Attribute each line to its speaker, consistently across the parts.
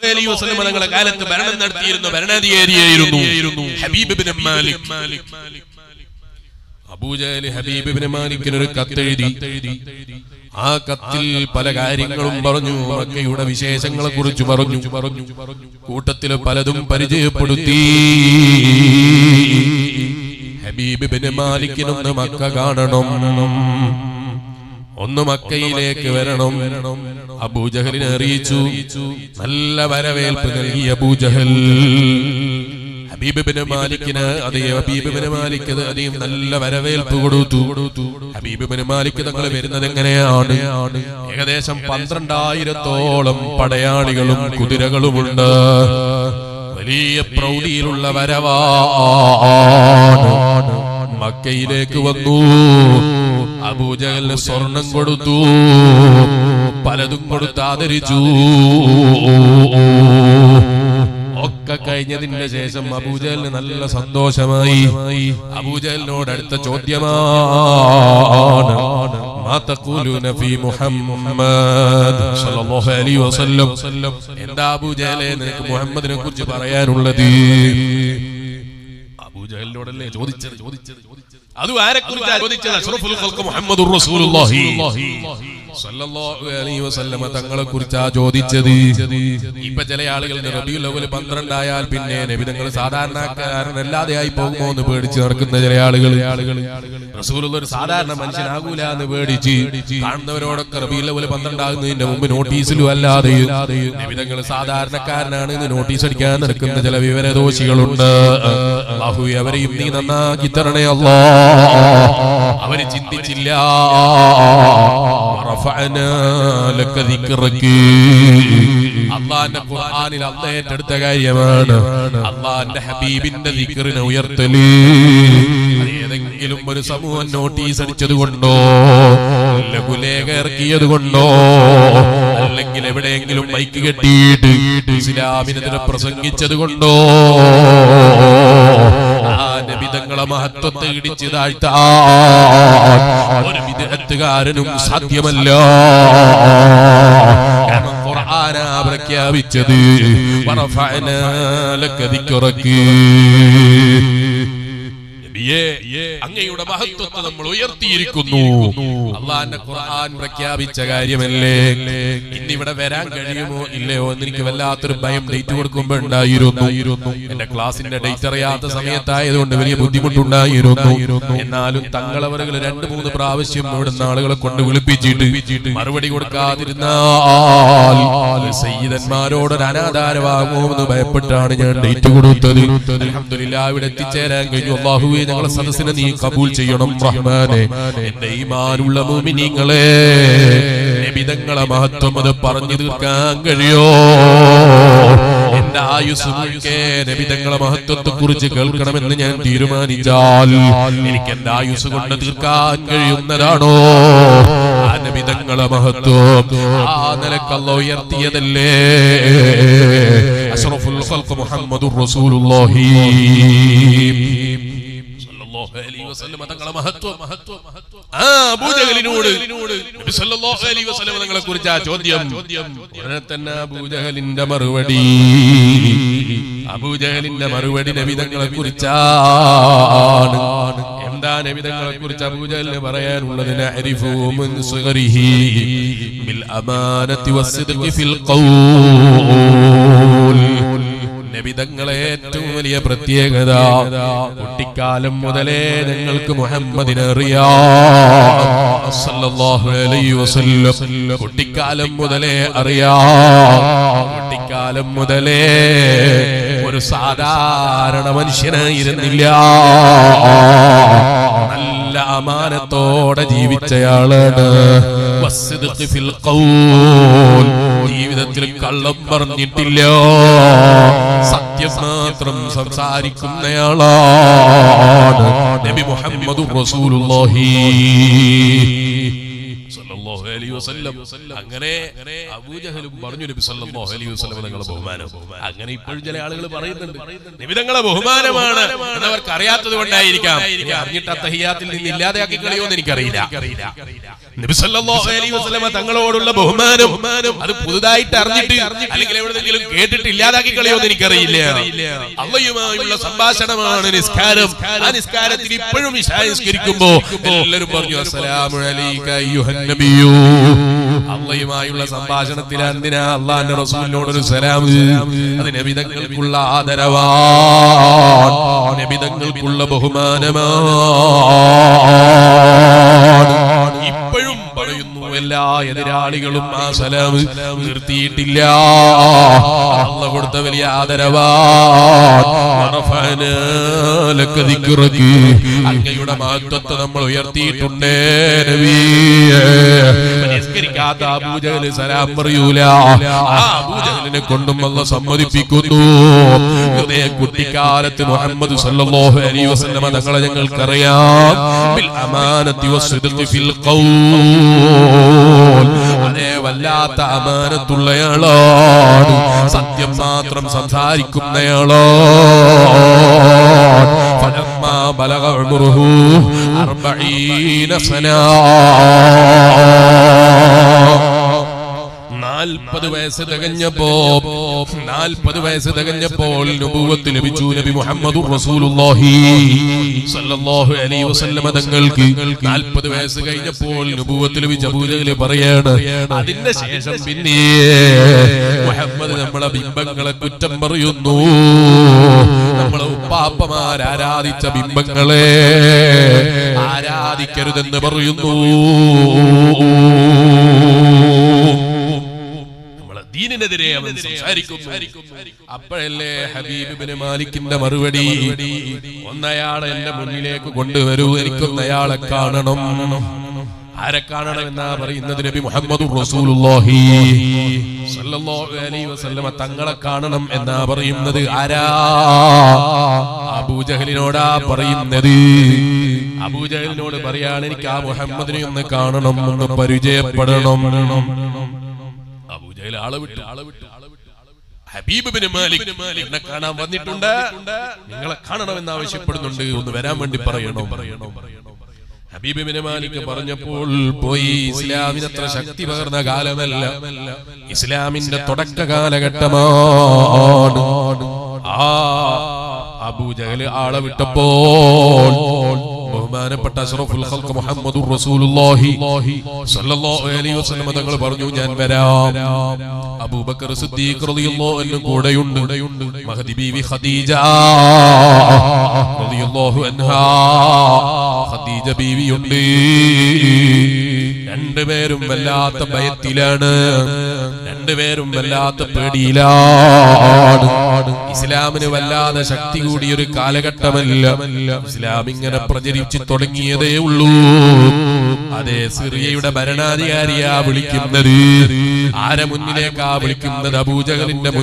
Speaker 1: അലൈഹി വസല്ലം തങ്ങളുടെ കാലത്ത് ഭരണം നടത്തിയിരുന്ന ഭരണാധികാരിയായിരുന്നു ഹബീബ് ഇബ്നു മാലിക് അബൂജഹൽ ഹബീബ് ഇബ്നു മാലിക്കിന് ഒരു കത്തെഴുതി ആ കത്തിൽ പല കാര്യങ്ങളും പറഞ്ഞു മക്കയുടെ വിശേഷങ്ങളെ കുറിച്ച് പറഞ്ഞു പറഞ്ഞു കൂട്ടത്തിൽ പലതും പരിചയപ്പെടുത്തി ഹബീബ് ഇബ്നു മാലിക്കിനൊന്ന് മക്ക കാണണം ഒന്ന് മക്കയിലേക്ക് വരണം അബൂജഹലിനെ അറിയിച്ചു നല്ല വരവേൽപ്പ് നൽകി അബൂജഹൽ ഹബീബിബിന് മാലിക്കിന് അതേ ഹബീബിബിന് മാലിക്ക് അതെയും നല്ല വരവേൽപ്പ് കൊടുത്തു ഹബീബിബിന് മാലിക്ക് തങ്ങൾ വരുന്നത് എങ്ങനെയാണ് ഏകദേശം പന്ത്രണ്ടായിരത്തോളം പടയാളികളും കുതിരകളുമുണ്ട് വലിയ പ്രൗഢിയിലുള്ള വരവാണ് മക്കയിലേക്ക് വന്നു അബൂജഹലിന് സ്വർണം കൊടുത്തു പലതും കൊടുത്ത് ആദരിച്ചു ഒക്കെ കഴിഞ്ഞതിന്റെ ശേഷം അബൂജഹലിന് നല്ല സന്തോഷമായി അബൂജഹലിനോട് അടുത്ത ചോദ്യമാണ് മാ തഖൂലൂന ഫീ മുഹമ്മദ് സ്വല്ലല്ലാഹു അലൈഹി വസല്ലം എന്താ അബൂജഹലെ നിനക്ക് മുഹമ്മദിനെ കുറിച്ച് പറയാനുള്ളത് അബൂജഹലിനോടല്ലേ ചോദിച്ചത് ചോദിച്ചത് അത് ആരെ കുറിച്ചാ ചോദിച്ചത് അഷ്റഫുൽ ഖൽഖ് മുഹമ്മദുർ റസൂലുള്ളാഹി സല്ലല്ലാഹു അലൈഹി വസല്ലമ തങ്ങളെ കുറിച്ചാ ചോദിച്ചത് ഇപ്പൊ ചില ആളുകൾ റബിയുൽ അവൽ പന്ത്രണ്ടായാൽ പിന്നെ നബി തങ്ങൾ സാധാരണക്കാരനല്ലാതെ ആയി പോകുമോ എന്ന് പേടിച്ച് നടക്കുന്ന ചില ആളുകൾ റസൂലുള്ള ഒരു സാധാരണ മനുഷ്യനാകൂല എന്ന് പേടിച്ച് കാണുന്നവരോടൊക്കെ റബിയുൽ അവൽ പന്ത്രണ്ടാകുന്നതിന്റെ മുമ്പ് നോട്ടീസിലും അല്ലാതെ നബി തങ്ങൾ സാധാരണക്കാരനാണ് എന്ന് നോട്ടീസ് അടിക്കാൻ നടക്കുന്ന ചില വിവരദോഷികളുണ്ട് അല്ലാഹു അവരെയും നീ നന്നാക്കി തരണേ അല്ലാ അവര് ചിന്തിച്ചില്ല ورفعنا لك ذكرك അള്ളാന്റെ ഖുർആനിൽ അള്ള ഏറ്റെടുത്ത കാര്യമാണ് അള്ളാന്റെ ഹബീബിന്റെ ദിക്റിനെ ഉയർത്തല് അത് ഏതെങ്കിലും ഒരു സമൂഹം നോട്ടീസ് അടിച്ചത് കൊണ്ടോ ലഘുലേഖ ഇറക്കിയത് കൊണ്ടോ അല്ലെങ്കിൽ എവിടെയെങ്കിലും മൈക്ക് കെട്ടിയിട്ട് ഇസ്ലാമിനെതിരെ പ്രസംഗിച്ചത് കൊണ്ടോ ആ നബിതങ്ങളെ മഹത്വത്തെ ഇടിച്ച് താഴ്ത്താൻ ഒരു വിദഗ്ധകാരനും സാധ്യമല്ല കാരണം ഖുർആനാ പ്രഖ്യാപിച്ചത് വറഫഅനാ ലക ദിക്റക്ക് നബിയേ, അങ്ങയുടെ മഹത്വത്തെ നമ്മൾ ഉയർത്തിയിരിക്കുന്നു അള്ളാന്റെ ഖുർആൻ പ്രഖ്യാപിച്ച കാര്യമല്ലേ ഇന്നിവിടെ വരാൻ കഴിയുമോ ഇല്ലയോ എന്ന് എനിക്ക് വല്ലാത്തൊരു ഭയം ഡേറ്റ് കൊടുക്കുമ്പോ ഉണ്ടായിരുന്നു എന്റെ ക്ലാസിന്റെ ഡേറ്റ് അറിയാത്ത സമയത്തായതുകൊണ്ട് വലിയ ബുദ്ധിമുട്ടുണ്ടായിരുന്നു എന്നാലും തങ്ങളവറുകൾ രണ്ട് മൂന്ന് പ്രാവശ്യം ഇവിടുന്ന് ആളുകളെ കൊണ്ട് വിളിപ്പിച്ചിട്ട് മറുപടി കൊടുക്കാതിരുന്നാൽ സയ്യിദന്മാരോടൊരു അനാധാരമാകുമോ എന്ന് ഭയപ്പെട്ടാണ് ഞാൻ ഡേറ്റ് കൊടുത്തത് അൽഹംദുലില്ലാ ഇവിടെ എത്തിച്ചേരാൻ കഴിഞ്ഞു അള്ളാഹുവെ ഞങ്ങളെ സദസ്സിനെ നീ കബൂൽ ചെയ്യണം റഹ്മാനെ എന്റെ ഈമാനുള്ള മുഅ്മിനീങ്ങളെ നബിതങ്ങളെ മഹത്വം അത് പറഞ്ഞു തീർക്കാൻ കഴിയോ എന്റെ ആയുസ് മുഴുക്കെ നബിതങ്ങളെ മഹത്വത്തെ കുറിച്ച് കേൾക്കണമെന്ന് ഞാൻ തീരുമാനിച്ചാൽ എനിക്ക് എന്റെ ആയുസ് കൊണ്ട് തീർക്കാൻ കഴിയുന്നതാണോ ആ നബിതങ്ങളെ മഹത്വം ആ നിലക്കല്ല ഉയർത്തിയതല്ലേ അഷ്റഫുൽ ഖൽഖ് മുഹമ്മദുർ റസൂലുള്ളാഹി സല്ലല്ലാഹു അലൈഹി വസല്ലം തങ്ങളെ മഹത്വം ആ അബൂജഹലിനോട് നബി സല്ലല്ലാഹു അലൈഹി വസല്ലം തങ്ങളെ കുറിച്ച് ആ ചോദ്യം ഉടനെ തന്നെ അബൂജഹലിന്റെ മറുപടി അബൂജഹലിന്റെ മറുപടി നബി തങ്ങളെ കുറിച്ചാണ് എന്താ നബി തങ്ങളെ കുറിച്ച് അബൂജഹലിന് പറയാനുള്ളത് നഅരിഫു മിൻ സുഗരിഹി ബിൽ അമാനത്തി വസ്സിദ്ഖി ഫിൽ ഖൗൽ നബിതങ്ങളെ ഏറ്റവും വലിയ പ്രത്യേകത കുട്ടിക്കാലം മുതലേ ഞങ്ങൾക്ക് മുഹമ്മദിനെ അറിയാം സല്ലല്ലാഹു അലൈഹി വസല്ലം കുട്ടിക്കാലം മുതലേ അറിയാം കുട്ടിക്കാലം മുതലേ ഒരു സാധാരണ മനുഷ്യനായിരുന്നില്ല നല്ല അമാനത്തോടെ ജീവിച്ചയാളാണ് വസ്സിദ്ഖി ഫിൽ ഖൗൽ ജീവിതത്തിൽ കള്ളം പറഞ്ഞിട്ടില്ല സത്യം മാത്രം സംസാരിക്കുന്നയാളാണ് നബി മുഹമ്മദ് റസൂലുള്ളാഹി സ്വല്ലല്ലാഹു സല്ലല്ലാഹു അലൈഹി വസല്ലം അങ്ങനെ അബൂജഹലും പറഞ്ഞു നബി സല്ലല്ലാഹു അലൈഹി വസല്ലം തങ്ങളെ ബഹുമാനം അങ്ങനെ ഇപ്പോഴും ചില ആളുകൾ പറയുന്നുണ്ട് നബി തങ്ങളെ ബഹുമാനമാണ് എന്നവർക്ക് അറിയാത്തത് കൊണ്ടായിരിക്കാം ഇനി അറിഞ്ഞിട്ട് അത്തഹിയാത്തിൽ നിന്ന് ഇല്ലാതെയാക്കി കളയുമെന്ന് എനിക്കറിയില്ല നബി സല്ലല്ലാഹു അലൈഹി വസല്ലം തങ്ങളോടുള്ള ബഹുമാനം അത് പുതുതായിട്ട് അറിഞ്ഞിട്ട് അല്ലെങ്കിൽ എവിടെയെങ്കിലും കേട്ടിട്ട് ഇല്ലാതാക്കി കളയുമെന്ന് എനിക്കറിയില്ല അള്ളയുമായുള്ള സംഭാഷണമാണ് നിസ്കാരം ആ നിസ്കാരത്തിൽ ഇപ്പോഴും ഇശാ നിസ്കരിക്കുമ്പോ എല്ലാവരും പറഞ്ഞു അസ്സലാമു അലൈക അയ്യുഹൻ നബിയൂ അള്ളയുമായുള്ള സംഭാഷണത്തിൽ എന്തിനാ അള്ളാന്റെ റസൂലിനോടൊരു സലാം അത് നബിതങ്ങൾക്കുള്ള ആദരവാണ് നബിതങ്ങൾക്കുള്ള ബഹുമാനമാണ് ഇപ്പോഴും പറയുന്നു എല്ലാ എതിരാളികളും ആ സലാം നിർത്തിയിട്ടില്ല അള്ള കൊടുത്ത വലിയ ആദരവാക്ക് അങ്ങയുടെ മഹത്വത്തെ നമ്മൾ ഉയർത്തിയിട്ടുണ്ട് നബിയേ. നിസ്കരിക്കാത്ത അബൂജഹല് സലാം പറയൂല ആ അബൂജഹലിനെ കൊണ്ടും അല്ല സമ്മതിപ്പിക്കുന്നു ഇതേ കുട്ടിക്കാലത്ത് മുഹമ്മദ് സല്ലല്ലാഹു അലൈഹി വസല്ലമ തങ്ങളെ ഞങ്ങൾക്കറിയാം ബിൽ അമാനത്തി വസ്ദിഖി ഫിൽ ഖൗൽ അതേ വല്ലാത്ത അമാനത്തുള്ളയാളാണ് സത്യം മാത്രം സംസാരിക്കുന്നയാളാണ് ഫലമ്മാ ബലഗ ഉമറുഹു അർബഈന സനാ നാൽപ്പത് വയസ്സ് തികഞ്ഞപ്പോ നാൽപ്പത് വയസ്സ് തികഞ്ഞപ്പോൾ നുബൂവത്ത് ലഭിച്ചു നബി മുഹമ്മദ് റസൂലുള്ളാഹി സല്ലല്ലാഹു അലൈഹി വസല്ലമ തങ്ങൾക്ക് നാൽപ്പത് വയസ്സ് കഴിഞ്ഞപ്പോൾ നുബൂവത്ത് ലഭിച്ച അബൂജഹല് പറയാണ് അതിന്റെ ശേഷം പിന്നെ മുഹമ്മദ് നമ്മളെ ബിംബങ്ങളെ കുറ്റം പറയുന്നു നമ്മളെ ഉപ്പാപ്പമാർ ആരാധിച്ച ബിംബങ്ങളെ ആരാധിക്കരുതെന്ന് പറയുന്നു നമ്മളെ ദീനിനെതിരെ അവൻ സംസാരിക്കുന്നു അപ്പോഴല്ലേ ഹബീബിന് മാലിക്കിന്റെ മറുപടി ഒന്നയാളെ എന്റെ മുന്നിലേക്ക് കൊണ്ടുവരൂ എനിക്കൊന്നയാളെ കാണണം ആരെ കാണണം എന്നാ പറയുന്നത് നബി മുഹമ്മദ് റസൂലുള്ളാഹി സല്ലല്ലാഹു അലൈഹി വസല്ലമ തങ്ങളെ കാണണം എന്നാ പറയുന്നത് ആരാ അബൂജഹലിനോടാ പറയുന്നത് അബൂജഹലിനോട് പറയാണ് എനിക്ക് ആ മുഹമ്മദിനെ ഒന്ന് കാണണം ഒന്ന് പരിചയപ്പെടണം അബൂജഹൽ ആളെ വിട്ടു ആളെ വിട്ടു ഹബീബ് ബിൻ മാലിക് എന്നെ കാണാൻ വന്നിട്ടുണ്ട് നിങ്ങളെ കാണണമെന്ന് ആവശ്യപ്പെടുന്നുണ്ട് ഒന്ന് വരാൻ വേണ്ടി പറയണോ പറയണോ ഹബീബ് ബിൻ മാലിക് പറഞ്ഞപ്പോൾ പോയി ഇസ്ലാമിന് അത്ര ശക്തി പകർന്ന കാലമല്ല ഇസ്ലാമിന്റെ തുടക്ക കാലഘട്ടമാണ് ആ അബൂജഹൽ ആളെ വിട്ടപ്പോൾ ബഹുമാനപ്പെട്ട അഷ്റഫുൽ ഖൽഖ് മുഹമ്മദുർ റസൂലുള്ളാഹി സ്വല്ലല്ലാഹു അലൈഹി വസല്ലം തങ്ങൾ പറഞ്ഞു ഞാൻ വരാം അബൂബക്കർ സിദ്ദീഖ് റളിയല്ലാഹു അൻഹു കൂടെയുണ്ട് മഹദി ബീവി ഖദീജ റളിയല്ലാഹു അൻഹാ ഖദീജ ബീവിയുണ്ട് രണ്ടുപേരും വല്ലാത്ത ഭയത്തിലാണ് രണ്ടുപേരും വല്ലാത്ത പേടിയിലാണ് ഇസ്ലാമിന് വല്ലാതെ ശക്തി കൂടിയ ഒരു കാലഘട്ടമല്ല ഇസ്ലാം ഇങ്ങനെ പ്രചരിച്ചു തുടങ്ങിയതേ ഉള്ളൂ അതെ സിറിയയുടെ ഭരണാധികാരിയാ വിളിക്കുന്നത് ആരെ മുന്നിലേക്കാ വിളിക്കുന്നത് അബൂജഹലിന്റെ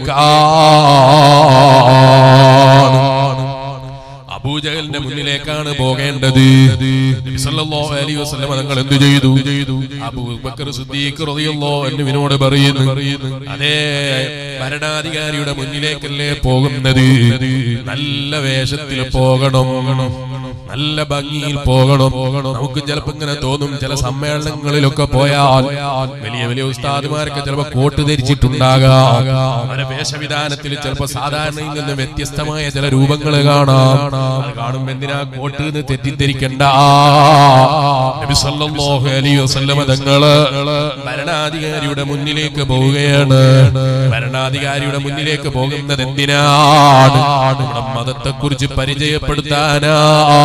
Speaker 1: മുന്നിലേക്കാണ് അബൂജഹലിന്റെ മുന്നിലേക്കാണ് പോകേണ്ടത് നബി സല്ലല്ലാഹു അലൈഹി വസല്ലം തങ്ങൾ എന്ത് ചെയ്തു ചെയ്തു അബൂബക്കർ സിദ്ദീഖ് റളിയല്ലാഹു അൻഹുവിനോട് പറയുന്നു അതേ ഭരണാധികാരിയുടെ മുന്നിലേക്കല്ലേ പോകുന്നത് നല്ല വേഷത്തിൽ പോകണം നല്ല ഭംഗിയിൽ പോകണം നമുക്ക് ചിലപ്പോ ഇങ്ങനെ തോന്നും ചില സമ്മേളനങ്ങളിലൊക്കെ പോയാൽ വലിയ വലിയ ഉസ്താദുമാരൊക്കെ ചിലപ്പോ കോട്ട് ധരിച്ചിട്ടുണ്ടാകാം അവരെ വേഷവിധാനത്തിൽ ചിലപ്പോ സാധാരണയിൽ നിന്ന് വ്യത്യസ്തമായ ചില രൂപങ്ങൾ കാണാം അത് കാണുമ്പോ എന്തിനാ കോട്ട് എന്ന് തെറ്റിദ്ധരിക്കണ്ട നബി സല്ലല്ലാഹു അലൈഹി വസല്ലമ തങ്ങള് ഭരണാധികാരിയുടെ മുന്നിലേക്ക് പോവുകയാണ് ഭരണാധികാരിയുടെ മുന്നിലേക്ക് പോകുന്നത് എന്തിനാണ് നമ്മുടെ മതത്തെ കുറിച്ച് പരിചയപ്പെടുത്താനാണ്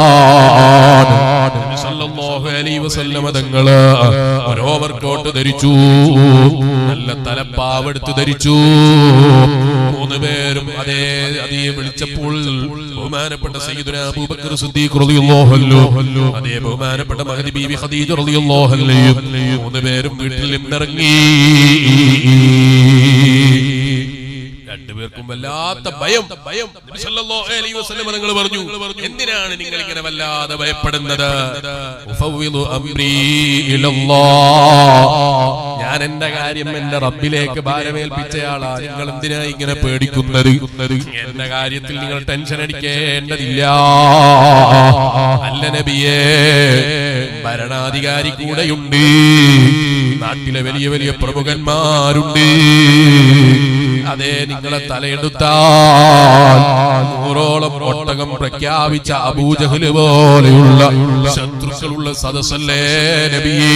Speaker 1: നബി സല്ലല്ലാഹു അലൈഹി വസല്ലമ തങ്ങള് ഒരു ഓവർ കോട്ട് ധരിച്ചു നല്ല തലപ്പാവെടുത്ത് ധരിച്ചു മൂന്ന് പേരും അതേ അതേ വിളിച്ചപ്പോൾ ബഹുമാനപ്പെട്ട സയ്യിദുന അബൂബക്കർ സിദ്ദീഖ് റളിയല്ലാഹു അൻഹു അതേ ബഹുമാനപ്പെട്ട മഹദി ബീവി ഖദീജ റളിയല്ലാഹു അൻഹയും മൂന്ന് പേരും വീട്ടിൽ നിന്നിറങ്ങി രണ്ടുപേർക്കും വല്ലാത്ത ഭയം ഭയം നബി സല്ലല്ലാഹു അലൈഹി വസല്ലം നിങ്ങൾ പറഞ്ഞു എന്തിനാണ് നിങ്ങൾ ഇങ്ങനെ വല്ലാതെ ഭയപ്പെടുന്നത് ഉഫവ്വിദു അംരീ ഇലല്ലാഹ്. ഞാൻ എന്റെ കാര്യം എന്റെ റബ്ബിലേക്ക് ഭാരമേൽപ്പിച്ചയാളാ നിങ്ങൾ എന്തിനാ ഇങ്ങനെ പേടിക്കുന്നത് എന്റെ കാര്യത്തിൽ നിങ്ങൾ ടെൻഷൻ അടിക്കേണ്ടതില്ല അല്ല നബിയേ ഭരണാധികാരി കൂടെയുണ്ട് നാട്ടിലെ വലിയ വലിയ പ്രമുഖന്മാരുണ്ട് അതെ നിങ്ങളെ തലയെടുത്താൽ നൂറോളം ഒട്ടകം പ്രഖ്യാപിച്ച അബൂജഹല് പോലെയുള്ള ശത്രുക്കളുള്ള സദസ്സല്ലേ നബിയേ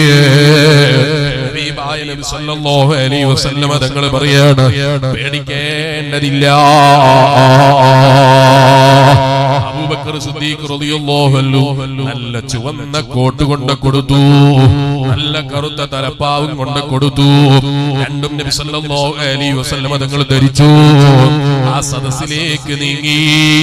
Speaker 1: ഹബീബായ നബി സല്ലല്ലാഹു അലൈഹി വസല്ലമ തങ്ങൾ പറയാണ് പേടിക്കേണ്ടതില്ല അബൂബക്കർ സിദ്ദീഖ് റളിയല്ലാഹു അൻഹു നല്ല ചുവന്ന കോട്ട് കൊണ്ട് കൊടുത്തു നല്ല കറുത്ത തലപ്പാവും കൊണ്ട് കൊടുത്തു രണ്ടും നബി സല്ലല്ലാഹു അലൈഹി വസല്ലമ തങ്ങൾ ധരിച്ചു ആ സദസ്സിലേക്ക് നീങ്ങി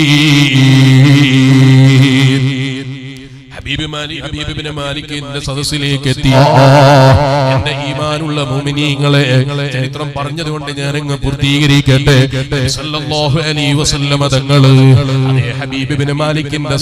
Speaker 1: ഹബീബ് മാലിക് ഹബീബ് ഇബ്നു മാലിക്കിന്റെ സദസ്സിലേക്ക് എത്തി എന്റെ ഈമാനുള്ള മുഅ്മിനീങ്ങളെ ചരിത്രം പറഞ്ഞതുകൊണ്ട് ഞാൻ അങ്ങ് പൂർത്തീകരിക്കട്ടെ സല്ലല്ലാഹു അലൈഹി വസല്ലമ തങ്ങള് അതേ ഹബീബ് ഇബ്നു മാലിക്കിന്റെ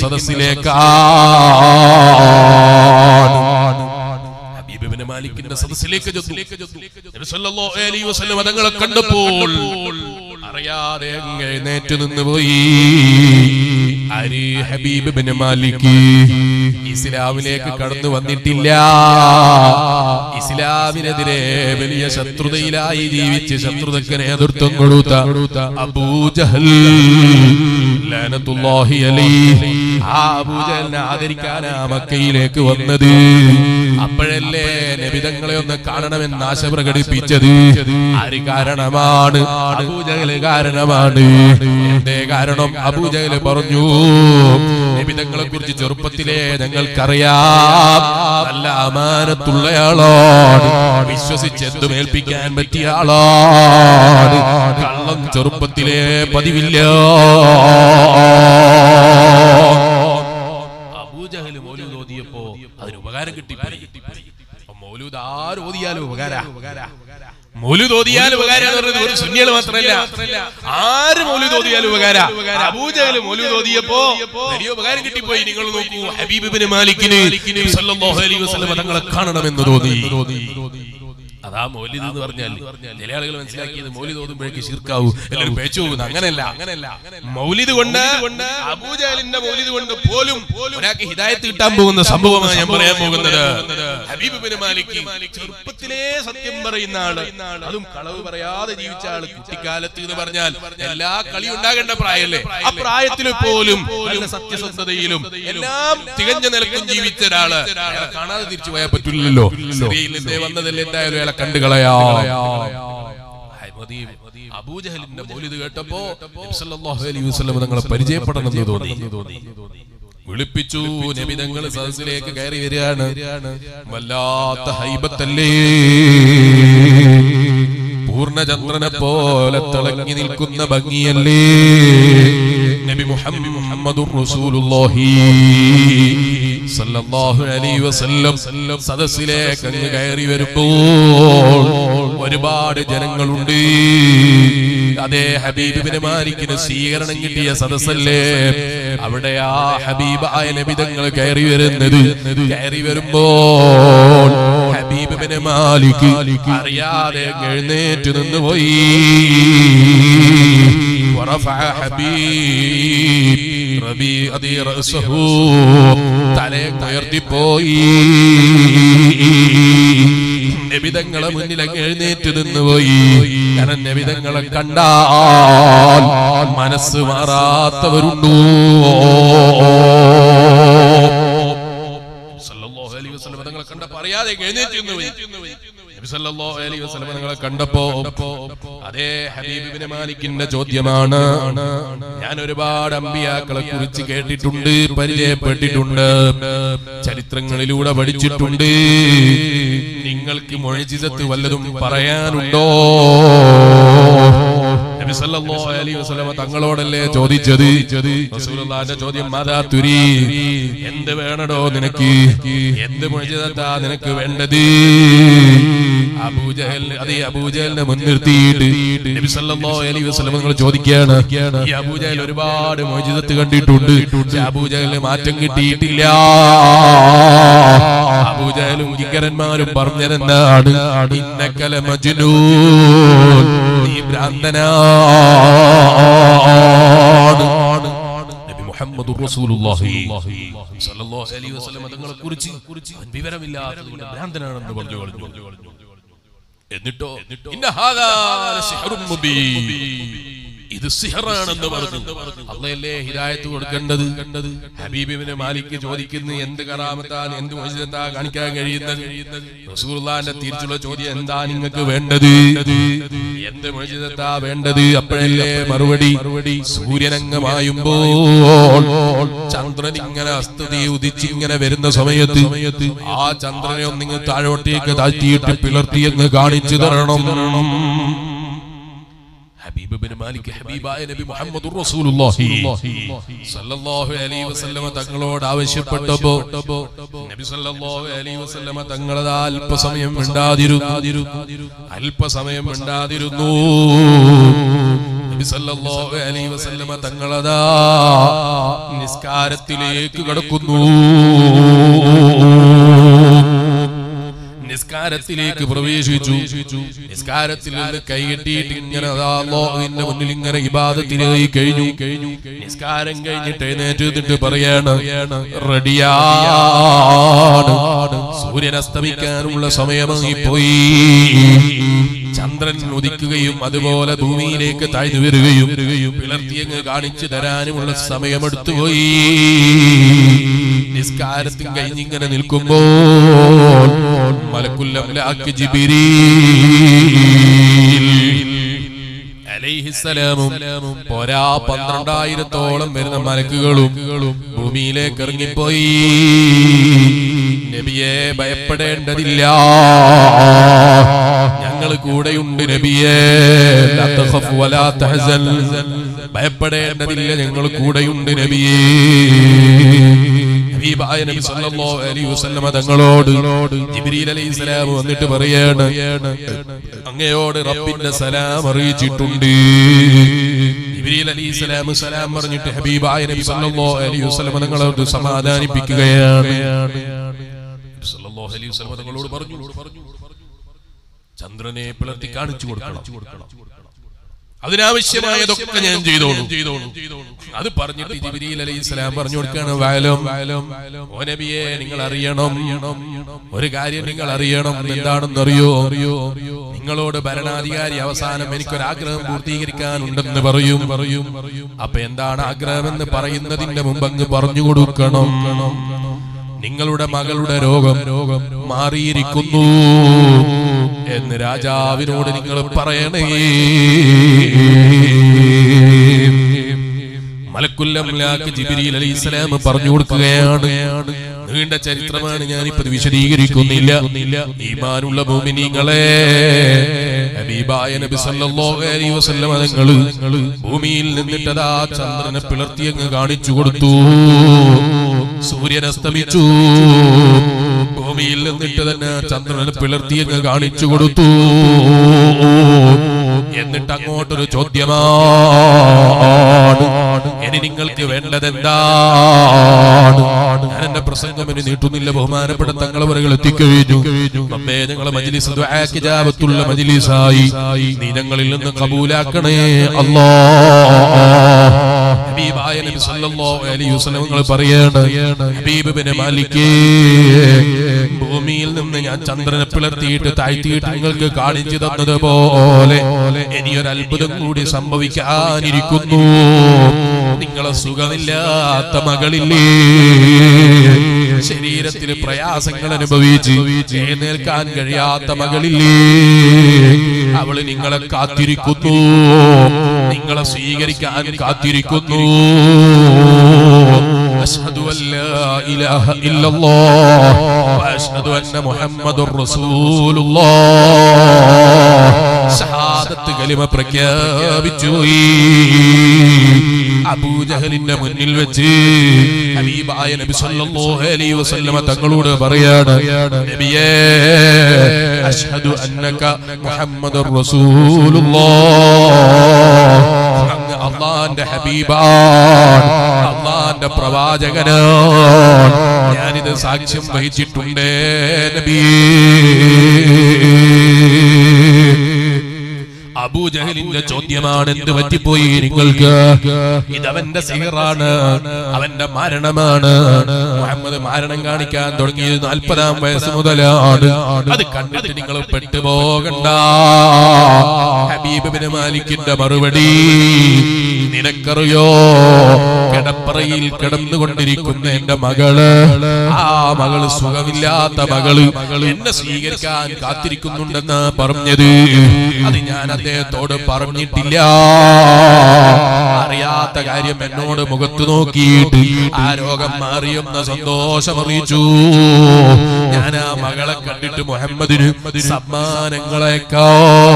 Speaker 1: സദസ്സിലേക്കാണ് ഹബീബ് ഇബ്നു മാലിക്കിന്റെ സദസ്സിലേക്ക് ചെന്നു. നബി സല്ലല്ലാഹു അലൈഹി വസല്ലം തങ്ങളെ കണ്ടപ്പോൾ അറിയാതെ അങ്ങ് എഴുന്നേറ്റ് നിന്ന് പോയി ആര് ഹബീബ് ഇബ്നു മാലിക് ഇസ്ലാമിലേക്ക് കടന്നു വന്നിട്ടില്ല ഇസ്ലാമിനെതിരെ വലിയ ശത്രുതയിലായി ജീവിച്ച് ശത്രുതക്ക് നേതൃത്വം കൊടുത്ത അബൂജഹൽ ലഅനത്തുല്ലാഹി അലൈഹി ആ അബൂജഹലിനെ ആദരിക്കാനാ മക്കയിലേക്ക് വന്നത് അപ്പോഴല്ലേ നബിതങ്ങളെ ഒന്ന് കാണണമെന്ന് ആശ പ്രകടിപ്പിച്ചത് ആര് കാരണമാണ് അബൂജഹല് കാരണമാണ് എന്തേ കാരണം അബൂജഹല് പറഞ്ഞു നബിതങ്ങളെ കുറിച്ച് ചെറുപ്പത്തിലെ ഞങ്ങൾക്കറിയാം നല്ല അമാനത്തുള്ളയാളാണ് വിശ്വസിച്ച് എന്തും ഏൽപ്പിക്കാൻ പറ്റിയ ആളാണ് കള്ളം ചെറുപ്പത്തിലെ പതിവില്ല അബൂജഹല് മൗലൂദ് ഓതിയപ്പോ അതിന് ഉപകാരം കിട്ടി മൗലൂദ് ആര് ഓതിയാലും ഉപകാര മൗലൂദ് ഓതിയാൽ ഉപകാരം എന്ന് പറയുന്നത് ഒരു സുന്നികൾ മാത്രമല്ല ആര് മൗലൂദ് ഓതിയാലും ഉപകാര അബൂജഹല് മൗലൂദ് ഓതിയപ്പോ വലിയ ഉപകാരം കിട്ടിപ്പോയി നിങ്ങൾ നോക്കൂ ഹബീബ് ഇബ്നു മാലിക്കിന് സല്ലല്ലാഹു അലൈഹി വസല്ലം തങ്ങളെ കാണണമെന്ന് തോന്നി അതാ മൗലിദ് എന്ന് പറഞ്ഞാൽ ചില ആളുകൾ മനസ്സിലാക്കിയത് മൗലിദ് ഓതുമ്പോഴേക്ക് ശിർക്കാവൂ എല്ലാവരും പേച്ചു പോകുന്നു അങ്ങനെയല്ല അങ്ങനെയല്ല മൗലിദ് കൊണ്ട് അബൂജാലിന്റെ മൗലിദ് കൊണ്ട് പോലും ഒരാൾക്ക് ഹിദായത്ത് കിട്ടാൻ പോകുന്ന സംഭവമാണ് ഞാൻ പറയാൻ പോകുന്നത് ഹബീബ് ബിൻ മാലിക് ചെറുപ്പത്തിലേ സത്യം പറയുന്ന ആള് അതും കളവ് പറയാതെ ജീവിച്ച ആള് കുട്ടിക്കാലത്ത് എന്ന് പറഞ്ഞാൽ എല്ലാ കളി ഉണ്ടാകേണ്ട പ്രായമല്ലേ ആ പ്രായത്തിൽ പോലും നല്ല സത്യസന്ധതയിലും എല്ലാം തികഞ്ഞ നിലക്കും ജീവിച്ച ഒരാള് അയാളെ കാണാതെ തിരിച്ചു പോയാൽ പറ്റില്ലല്ലോ സിറിയയിൽ നിന്നേ വന്നതല്ലേ എന്തായാലും അയാളെ കണ്ടു കളയാ അബൂജഹലിന്റെ മൗലിദ് കേട്ടപ്പോ നബി സല്ലല്ലാഹു അലൈഹി വസല്ലം തങ്ങളെ പരിചയപ്പെടണമെന്ന് തോന്നി വിളിപ്പിച്ചു നബിതങ്ങൾ സദസ്സിലേക്ക് കയറി വരികയാണ് വല്ലാത്ത ഹൈബത്തല്ലേ പൂർണ്ണചന്ദ്രനെ പോലെ തിളങ്ങി നിൽക്കുന്ന ഭംഗിയല്ലേ നബി മുഹമ്മദുർ റസൂലുള്ളാഹി സല്ലല്ലാഹു അലൈഹി വസല്ലം സദസ്സിലേക്ക് അങ്ങ് കയറി വരുമ്പോൾ ഒരുപാട് ജനങ്ങളുണ്ട് അതേ ഹബീബിന് മാലിക്കിന് സ്വീകരണം കിട്ടിയ സദസ്സല്ലേ അവിടെ ആ ഹബീബായ നബിതങ്ങൾ കയറി വരുന്നത് കയറി വരുമ്പോൾ ഹബീബിന് മാലിക് അറിയാതെ എഴുന്നേറ്റ് നിന്ന് പോയി ورفع حبيب ربيع رأسه തലയെ ഉയർത്തിപ്പോയി നബിതങ്ങളെ മുന്നിൽ അങ്ങ് എഴുന്നേറ്റ് നിന്നുപോയി കാരണം നബിതങ്ങളെ കണ്ടാൽ മനസ്സ് മാറാത്തവരുണ്ടോ സല്ലല്ലാഹു അലൈഹി വസല്ലം തങ്ങളെ കണ്ടപ്പോ അറിയാതെ എഴുന്നേറ്റ് നിന്നുപോയി നബി സല്ലല്ലാഹു അലൈഹി വസല്ലം തങ്ങളെ കണ്ടപ്പോ അതേ ഹബീബിന് മാലിക്കിന്റെ ചോദ്യമാണ് ഞാൻ ഒരുപാട് അമ്പിയാക്കളെ കുറിച്ച് കേട്ടിട്ടുണ്ട് പരിചയപ്പെട്ടിട്ടുണ്ട് ചരിത്രങ്ങളിലൂടെ പഠിച്ചിട്ടുണ്ട് നിങ്ങൾക്ക് മൊഴിജിതത്ത് വല്ലതും പറയാനുണ്ടോ നബി സല്ലല്ലാഹു അലൈഹി വസല്ലമ തങ്ങളോടല്ലേ ചോദിച്ചത് റസൂലുള്ളാഹിന്റെ ചോദ്യം മാതാ തുരി എന്ത് വേണടോ നിനക്ക് എന്ത് മുഴുതാ നിനക്ക് വേണ്ടത് അബൂജഹൽ അതേ അബൂജഹലിനെ മുൻനിർത്തിയിട്ട് നബി സല്ലല്ലാഹു അലൈഹി വസല്ലം നിങ്ങൾ ചോദിക്കുകയാണ് ഈ അബൂജഹൽ ഒരുപാട് മോചിതത്ത് കണ്ടിട്ടുണ്ട് പക്ഷേ അബൂജഹലിന് മാറ്റം കിട്ടിയിട്ടില്ല അബൂജഹലും കിങ്കരന്മാരും പറഞ്ഞതെന്നാണ് ഇന്നക്കല മജ്നൂൻ നീ ഭ്രാന്തനാണ് നബി മുഹമ്മദ് റസൂലുള്ളാഹി സല്ലല്ലാഹു അലൈഹി വസല്ലം തങ്ങളെ കുറിച്ച് അവൻ വിവരമില്ലാത്തതുകൊണ്ട് ഭ്രാന്തനാണെന്ന് പറഞ്ഞു കളഞ്ഞു എന്നിട്ടോ ഇന്ന ഹാദാ ലസിഹ്റും മുബീൻ ഇത് സിഹറാണെന്ന് പറഞ്ഞു അള്ളയല്ലേ ഹിദായത്ത് കൊടുക്കേണ്ടത് ഹബീബിന് മാലിക്ക് ചോദിക്കുന്നു എന്ത് കറാമത്താണ് എന്ത് മോചിതത്താ കാണിക്കാൻ കഴിയുന്നത് റസൂലുള്ളാന്റെ തിരിച്ചുള്ള ചോദ്യം എന്താ നിങ്ങൾക്ക് വേണ്ടത് എന്ത് മോചിതത്താ വേണ്ടത് അപ്പോഴല്ലേ മറുപടി മറുപടി സൂര്യനംഗമായുമ്പോൾ ചന്ദ്രൻ ഇങ്ങനെ അസ്തതി ഉദിച്ചിങ്ങനെ വരുന്ന സമയത്ത് സമയത്ത് ആ ചന്ദ്രനെ ഒന്നിങ്ങ് താഴോട്ടേക്ക് താഴ്ത്തിയിട്ട് പിളർത്തിയെന്ന് കാണിച്ചു തരണം ഹബീബ് ബിൻ മാലിക് ഹബീബായ നബി മുഹമ്മദ് റസൂലുള്ളാഹി സല്ലല്ലാഹു അലൈഹി വസല്ലമ തങ്ങളോട് ആവശ്യപ്പെട്ടപ്പോ നബി സല്ലല്ലാഹു അലൈഹി വസല്ലമ തങ്ങളത് അല്പസമയം മിണ്ടാതിരുന്നു അല്പസമയം മിണ്ടാതിരുന്നു നബി സല്ലല്ലാഹു അലൈഹി വസല്ലമ തങ്ങളതാ നിസ്കാരത്തിലേക്ക് കടക്കുന്നു നിസ്കാരത്തിലേക്ക് പ്രവേശിച്ചു നിസ്കാരത്തിൽ നിന്ന് കൈകെട്ടിയിട്ട് ഇങ്ങനെ അതാ അല്ലാഹുവിന്റെ മുന്നിൽ ഇങ്ങനെ ഇബാദത്തിനായി കഴിഞ്ഞു കഴിഞ്ഞു നിസ്കാരം കഴിഞ്ഞിട്ട് എഴുന്നേറ്റ് നിന്നിട്ട് പറയാണ് റെഡിയാണ് സൂര്യൻ അസ്തമിക്കാനുള്ള സമയമായി പോയി ചന്ദ്രൻ ഉദിക്കുകയും അതുപോലെ ഭൂമിയിലേക്ക് താഴ്ന്നു വരികയും പിളർത്തിയങ്ങ് കാണിച്ചു തരാനുമുള്ള സമയമെടുത്തു പോയി നിസ്കാരത്തിൽ കഴിഞ്ഞിങ്ങനെ നിൽക്കുമ്പോൾ മലക്കുല്ലംലാക്ക് ജിബിരീൽ അലൈഹിസ്സലാമും പോരാ പന്ത്രണ്ടായിരത്തോളം വരുന്ന മലക്കുകളും ഭൂമിയിലേക്ക് ഇറങ്ങിപ്പോയി നബിയെ ഭയപ്പെടേണ്ടതില്ല ഞങ്ങൾ കൂടെയുണ്ട് നബിയെ ലാ തഖഫ് വലാ തഹ്സൻ ഭയപ്പെടേണ്ടതില്ല ഞങ്ങൾ കൂടെയുണ്ട് നബിയെ ഹബീബായ നബി സല്ലല്ലാഹു അലൈഹി വസല്ലമ തങ്ങളോട് ജിബ്രീൽ അലൈഹിസ്സലാം വന്നിട്ട് പറയാണ് അങ്ങയോട് റബ്ബിന്റെ സലാം അറിയിച്ചിട്ടുണ്ട് ജിബ്രീൽ അലൈഹിസ്സലാം സലാം പറഞ്ഞിട്ട് ഹബീബായ നബി സല്ലല്ലാഹു അലൈഹി വസല്ലമ തങ്ങളോട് സമാധാനിപ്പിക്കുകയാണ് നബി സല്ലല്ലാഹു അലൈഹി വസല്ലമ തങ്ങളോട് പറഞ്ഞു ചന്ദ്രനെ പിളർത്തി കാണിച്ചു കൊടുക്കണം അതിനാവശ്യമായതൊക്കെ ഞാൻ ചെയ്തോളൂ അത് പറഞ്ഞിട്ട് ജിബിരിയിൽ അലൈഹി സ്വലാം പറഞ്ഞു കൊടുക്കാണ് വയലും ഓ നബിയെ നിങ്ങൾ അറിയണം ഒരു കാര്യം നിങ്ങൾ അറിയണം എന്താണെന്ന് അറിയോ അറിയോ നിങ്ങളോട് ഭരണാധികാരി അവസാനം എനിക്കൊരാഗ്രഹം പൂർത്തീകരിക്കാനുണ്ടെന്ന് പറയും പറയും അപ്പൊ എന്താണ് ആഗ്രഹം എന്ന് പറയുന്നതിന്റെ മുമ്പ് അങ്ങ് പറഞ്ഞു കൊടുക്കണം നിങ്ങളുടെ മകളുടെ രോഗം രോഗം മാറിയിരിക്കുന്നു എന്ന് രാജാവിനോട് നിങ്ങൾ പറയണേ മലക്കുല്ലംലാക്ക് ജിബിരിൽ അലൈഹി സ്വലാം പറഞ്ഞു കൊടുക്കുകയാണ് നീണ്ട ചരിത്രമാണ് ഞാനിപ്പോ ഇത് വിശദീകരിക്കുന്നില്ല ഈമാനുള്ള ഭൂമിനിങ്ങളെ ഹബീബായ നബി സല്ലല്ലാഹു അലൈഹി വസല്ലം തങ്ങള് ഭൂമിയിൽ നിന്നിട്ടതാ ചന്ദ്രനെ പിളർത്തി അങ്ങ് കാണിച്ചു കൊടുത്തു സൂര്യൻ അസ്തമിച്ചു ഭൂമിയിൽ നിന്നിട്ട് തന്നെ ചന്ദ്രനെ പിളർത്തി അങ്ങ് കാണിച്ചു കൊടുത്തു എന്നിട്ട് അങ്ങോട്ടൊരു ചോദ്യമാണ് ഇനി നിങ്ങൾക്ക് വേണ്ടത് എന്താണ് ഞാൻ എന്റെ പ്രസംഗം ഇനി നീട്ടുന്നില്ല ബഹുമാനപ്പെട്ട തങ്ങളവരകൾ എത്തിക്കഴിഞ്ഞു നമ്മെ ഞങ്ങളെ മജിലിസ് ദ്വാക്കിജാബത്തുള്ള മജിലിസായി നീ ഞങ്ങളിൽ നിന്ന് കബൂലാക്കണേ അല്ലാ ഹബീബായ നബി സല്ലല്ലാഹു അലൈഹി വസല്ലം നിങ്ങൾ പറയാണ് ഹബീബ് ബിൻ മാലിക്കേ ഭൂമിയിൽ നിന്ന് ഞാൻ ചന്ദ്രനെ പിളർത്തിയിട്ട് താഴ്ത്തിയിട്ട് നിങ്ങൾക്ക് കാണിച്ചു തന്നതുപോലെ ഇനിയൊരു അത്ഭുതം കൂടി സംഭവിക്കാനിരിക്കുന്നു നിങ്ങളെ സുഖമില്ലാത്ത മകളില്ലേ ശരീരത്തിൽ പ്രയാസങ്ങൾ അനുഭവിച്ച് എഴുന്നേൽക്കാൻ കഴിയാത്ത മകളില്ലേ അവള് നിങ്ങളെ കാത്തിരിക്കുന്നു നിങ്ങളെ സ്വീകരിക്കാൻ കാത്തിരിക്കുന്നു أشهد أن لا إله إلا الله وأشهد أن محمد رسول الله ഷഹാദത്ത് ഷഹാദത്ത് കലിമ പ്രഖ്യാപിച്ചു പോയി അബൂജഹലിന്റെ മുന്നിൽ വെച്ച് ഹബീബായ നബി സല്ലല്ലാഹു അലൈഹി വസല്ലമ തങ്ങളോട് പറയാണ് നബിയേ അഷ്ഹദു അന്നക മുഹമ്മദുർ റസൂലുള്ളാഹ് അങ്ങ് അള്ളാന്റെ ഹബീബാണ് അള്ളാന്റെ പ്രവാചകനാണ് ഞാനിത് സാക്ഷ്യം വഹിച്ചിട്ടുണ്ട് നബിയേ അബൂജഹലിന്റെ ചോദ്യമാണ് എന്ത് പറ്റിപ്പോയി നിങ്ങൾക്ക് ഇതവന്റെ സിഹറാണ് അവന്റെ മരണമാണ് മുഹമ്മദ് മരണം കാണിക്കാൻ തുടങ്ങിയത് നാൽപ്പതാം വയസ്സ് മുതലാണ് അത് കണ്ടിട്ട് നിങ്ങൾ പെട്ടുപോകണ്ട ഹബീബിന് മാലിക്കിന്റെ മറുപടി നിനക്കറിയോ കിടപ്പറയിൽ കിടന്നുകൊണ്ടിരിക്കുന്ന എന്റെ മകള് ആ മകള് സുഖമില്ലാത്ത മകള് എന്നെ സ്വീകരിക്കാൻ കാത്തിരിക്കുന്നുണ്ടെന്ന് പറഞ്ഞത് അത് ഞാൻ അദ്ദേഹത്തോട് പറഞ്ഞിട്ടില്ല അറിയാത്ത കാര്യം എന്നോട് മുഖത്ത് നോക്കിയിട്ട് ആ രോഗം മാറിയെന്ന സന്തോഷം അറിയിച്ചു ഞാൻ ആ മകളെ കണ്ടിട്ട് മുഹമ്മദിന് സമ്മാനങ്ങളെക്കാ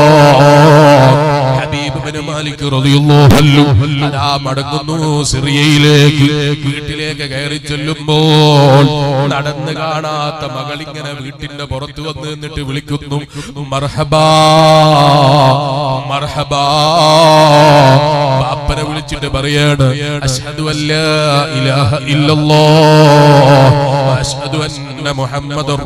Speaker 1: ഹബീബിന് മാലിക് റളിയല്ലാഹു അൻഹു അതാ മടങ്ങുന്നു സിറിയയിലേക്ക് വീട്ടിലേക്ക് കയറി ചെല്ലുമ്പോൾ നടന്ന് കാണാത്ത മകൾ ഇങ്ങനെ വീട്ടിന്റെ പുറത്ത് വന്ന് നിന്നിട്ട് വിളിക്കുന്നു മർഹബാ മർഹബാ ബാപ്പനെ വിളിച്ചിട്ട് പറയാണ് അഷ്ഹദു അല്ലാ ഇലാഹ ഇല്ലല്ലാഹ് വഅഷ്ഹദു അന്ന മുഹമ്മദർ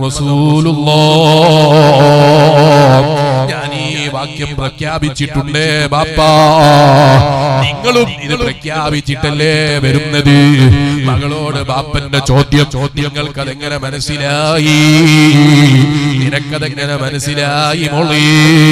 Speaker 1: റസൂലുള്ളാഹ് ഞാൻ ഈ വാക്യം പ്രഖ്യാപിച്ചിട്ടുണ്ട് ബാപ്പാ നിങ്ങളും ഇത് പ്രഖ്യാപിച്ചിട്ടല്ലേ വരുന്നത് മകളോട് ബാപ്പന്റെ ചോദ്യം ചോദ്യങ്ങൾക്ക് അതെങ്ങനെ മനസ്സിലായി നിനക്കതെങ്ങനെ മനസ്സിലായി മോളീ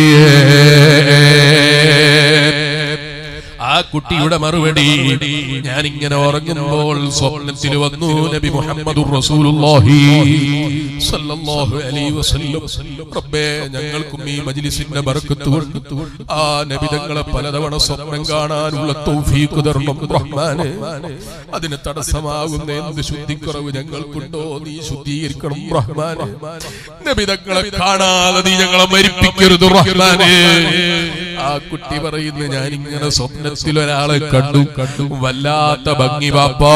Speaker 1: ആ കുട്ടിയുടെ മറുപടി ഞാൻ ഇങ്ങനെ ഉറങ്ങുമ്പോൾ സ്വപ്നത്തിൽ വന്നു നബി മുഹമ്മദ് റസൂലുള്ളാഹി സല്ലല്ലാഹു അലൈഹി വസല്ലം റബ്ബേ ഞങ്ങൾക്കും ഈ മജ്ലിസിന്റെ ബർക്കത്ത് കൊണ്ട് ആ നബി തങ്ങളെ പലതവണ സ്വപ്നം കാണാനുള്ള തൗഫീഖ് തരണം റഹ്മാനെ അതിന് തടസ്സമാകുന്ന എന്ത് ശുദ്ധിക്കുറവ് ഞങ്ങൾക്കുണ്ടോ നീ ശുദ്ധീകരിക്കണം റഹ്മാനെ നബി തങ്ങളെ കാണാതെ നീ ഞങ്ങളെ മരിപ്പിക്കരുത് റഹ്മാനെ ആ കുട്ടി പറയുന്നു ഞാൻ ഇങ്ങനെ സ്വപ്നത്തിൽ ഒരാളെ കണ്ടു കണ്ടു വല്ലാത്ത ഭംഗി ബാപ്പാ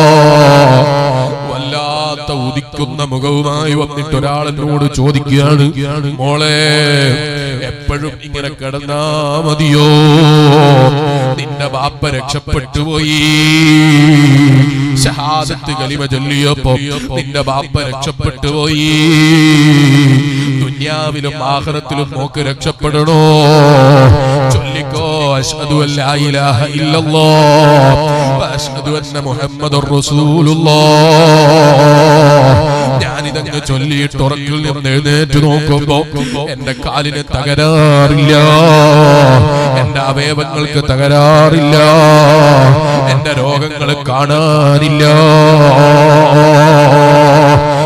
Speaker 1: വല്ലാത്ത ഉദിക്കുന്ന മുഖവുമായി വന്നിട്ട് ഒരാൾ എന്നോട് ചോദിക്കുകയാണ് മോളെ എപ്പോഴും ഇങ്ങനെ കിടന്നാ മതിയോ നിന്റെ ബാപ്പ രക്ഷപ്പെട്ടു പോയി ഷഹാദത്ത് കലിമ ചൊല്ലിയപ്പോ നിന്റെ ബാപ്പ രക്ഷപ്പെട്ടു പോയി ദുന്യാവിലും ആഖിറത്തിലും നോക്ക് രക്ഷപ്പെടണോ ചൊല്ലിക്കോ അഷ്ഹദു അല്ലാ ഇലാഹ ഇല്ലല്ലാഹ് വഅഷ്ഹദു അന്ന മുഹമ്മദുർ റസൂലുള്ളാഹ് ഞാനിതങ്ങ് ചൊല്ലിയിട്ട് ഉറക്കിൽ നിന്ന് എഴുന്നേറ്റ് നോക്കുമ്പോ എന്റെ കാലിന് തകരാറില്ല എന്റെ അവയവങ്ങൾക്ക് തകരാറില്ല എന്റെ രോഗങ്ങൾ കാണാനില്ല